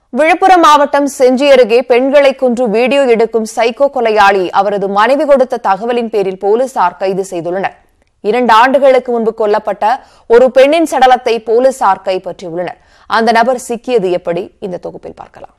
விழுப்புரம் மாவட்டம் செஞ்சி அருகே பெண்களை கொன்று வீடியோ எடுக்கும் சைக்கோ கொலையாளி அவரது மனைவி கொடுத்த தகவலின் பேரில் போலீசார் கைது செய்துள்ளனர் இரண்டு ஆண்டுகளுக்கு முன்பு கொல்லப்பட்ட ஒரு பெண்ணின் சடலத்தை போலீசார் கைப்பற்றியுள்ளனர் அந்த நபர் சிக்கியது எப்படி இந்த தொகுப்பில் பார்க்கலாம்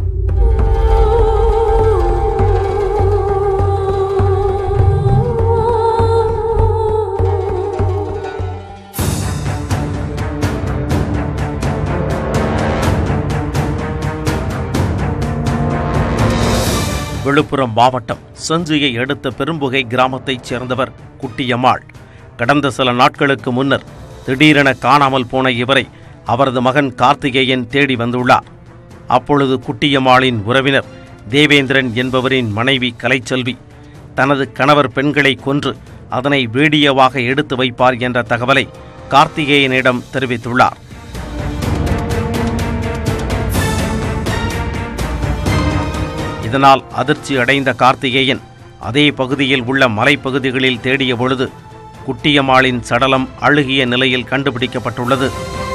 விழுப்புரம் மாவட்டம் செஞ்சியை அடுத்த பெரும்புகை கிராமத்தைச் சேர்ந்தவர் குட்டியம்மாள் கடந்த சில நாட்களுக்கு முன்னர் திடீரென காணாமல் போன இவரை அவரது மகன் கார்த்திகேயன் தேடி வந்துள்ளார் அப்பொழுது குட்டியம்மாளின் உறவினர் தேவேந்திரன் என்பவரின் மனைவி கலைச்செல்வி தனது கணவர் பெண்களை கொன்று அதனை வீடியோவாக எடுத்து வைப்பார் என்ற தகவலை கார்த்திகேயனிடம் தெரிவித்துள்ளார் இதனால் அதிர்ச்சி அடைந்த கார்த்திகேயன் அதே பகுதியில் உள்ள மலைப்பகுதிகளில் தேடிய பொழுது குட்டியம்மாளின் சடலம் அழுகிய நிலையில் கண்டுபிடிக்கப்பட்டுள்ளது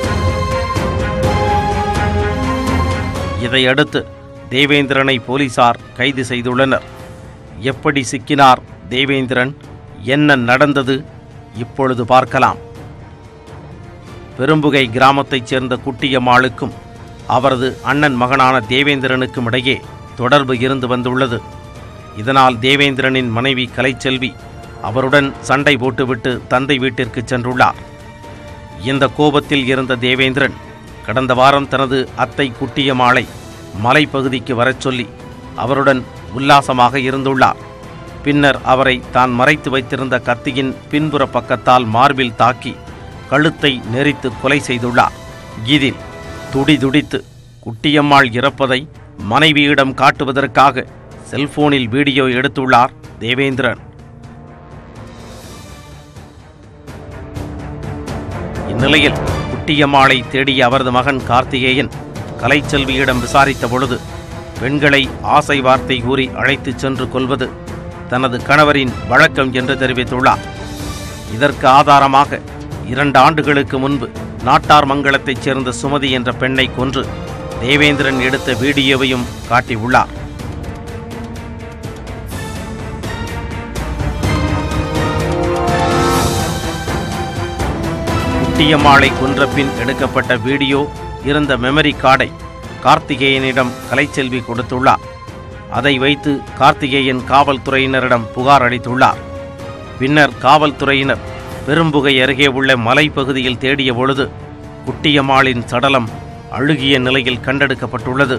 இதையடுத்து தேவேந்திரனை போலீசார் கைது செய்துள்ளனர் எப்படி சிக்கினார் தேவேந்திரன் என்ன நடந்தது இப்பொழுது பார்க்கலாம் பெரும்புகை கிராமத்தைச் சேர்ந்த குட்டியம்மாளுக்கும் அவரது அண்ணன் மகனான தேவேந்திரனுக்கும் இடையே தொடர்பு இருந்து வந்துள்ளது இதனால் தேவேந்திரனின் மனைவி கலைச்செல்வி அவருடன் சண்டை போட்டுவிட்டு தந்தை வீட்டிற்கு சென்றுள்ளார் இந்த கோபத்தில் இருந்த தேவேந்திரன் கடந்த வாரம் தனது அத்தை குட்டியம்மாளை மலைப்பகுதிக்கு வரச் சொல்லி அவருடன் உல்லாசமாக இருந்துள்ளார் பின்னர் அவரை தான் மறைத்து வைத்திருந்த கத்தியின் பின்புற பக்கத்தால் மார்பில் தாக்கி கழுத்தை நெரித்து கொலை செய்துள்ளார் இதில் துடிதுடித்து குட்டியம்மாள் இறப்பதை மனைவியிடம் காட்டுவதற்காக செல்போனில் வீடியோ எடுத்துள்ளார் தேவேந்திரன் இந்நிலையில் குட்டியம்மாளை தேடிய அவரது மகன் கார்த்திகேயன் கலைச்செல்வியிடம் விசாரித்த பொழுது பெண்களை ஆசை வார்த்தை கூறி அழைத்துச் சென்று கொல்வது தனது கணவரின் வழக்கம் என்று தெரிவித்துள்ளார் இதற்கு ஆதாரமாக இரண்டு ஆண்டுகளுக்கு முன்பு நாட்டார் மங்கலத்தைச் சேர்ந்த சுமதி என்ற பெண்ணை கொன்று தேவேந்திரன் எடுத்த வீடியோவையும் காட்டியுள்ளார் குட்டியம்மாளை கொன்ற பின் எடுக்கப்பட்ட வீடியோ இருந்த மெமரி கார்டை கார்த்திகேயனிடம் கலைச்செல்வி கொடுத்துள்ளார் அதை வைத்து கார்த்திகேயன் காவல்துறையினரிடம் புகார் அளித்துள்ளார் பின்னர் காவல்துறையினர் பெரும்புகை அருகே உள்ள மலைப்பகுதியில் தேடிய பொழுது குட்டியம்மாளின் சடலம் அழுகிய நிலையில் கண்டெடுக்கப்பட்டுள்ளது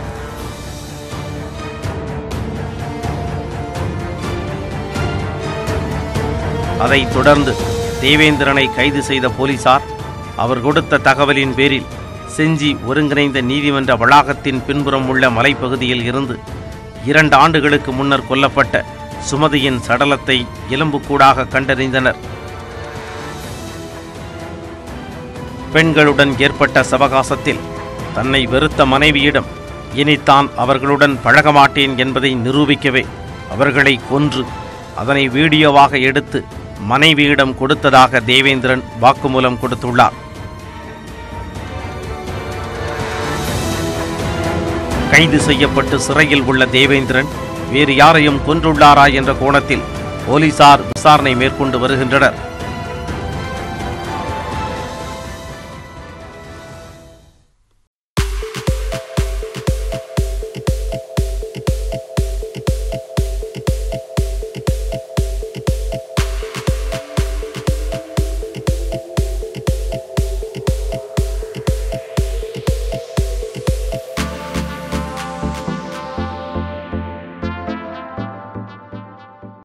அதைத் தொடர்ந்து தேவேந்திரனை கைது செய்த போலீசார் அவர் கொடுத்த தகவலின் பேரில் செஞ்சி ஒருங்கிணைந்த நீதிமன்ற வளாகத்தின் பின்புறம் உள்ள மலைப்பகுதியில் இருந்து இரண்டு ஆண்டுகளுக்கு முன்னர் கொல்லப்பட்ட சுமதியின் சடலத்தை எலும்புக்கூடாக கண்டறிந்தனர் பெண்களுடன் ஏற்பட்ட சவகாசத்தில் தன்னை வெறுத்த மனைவியிடம் இனி தான் அவர்களுடன் பழக மாட்டேன் என்பதை நிரூபிக்கவே அவர்களை கொன்று அதனை வீடியோவாக எடுத்து மனைவியிடம் கொடுத்ததாக தேவேந்திரன் வாக்குமூலம் கொடுத்துள்ளார் கைது செய்யப்பட்டு சிறையில் உள்ள தேவேந்திரன் வேறு யாரையும் கொன்றுள்ளாரா என்ற கோணத்தில் போலீசார் விசாரணை மேற்கொண்டு வருகின்றனர்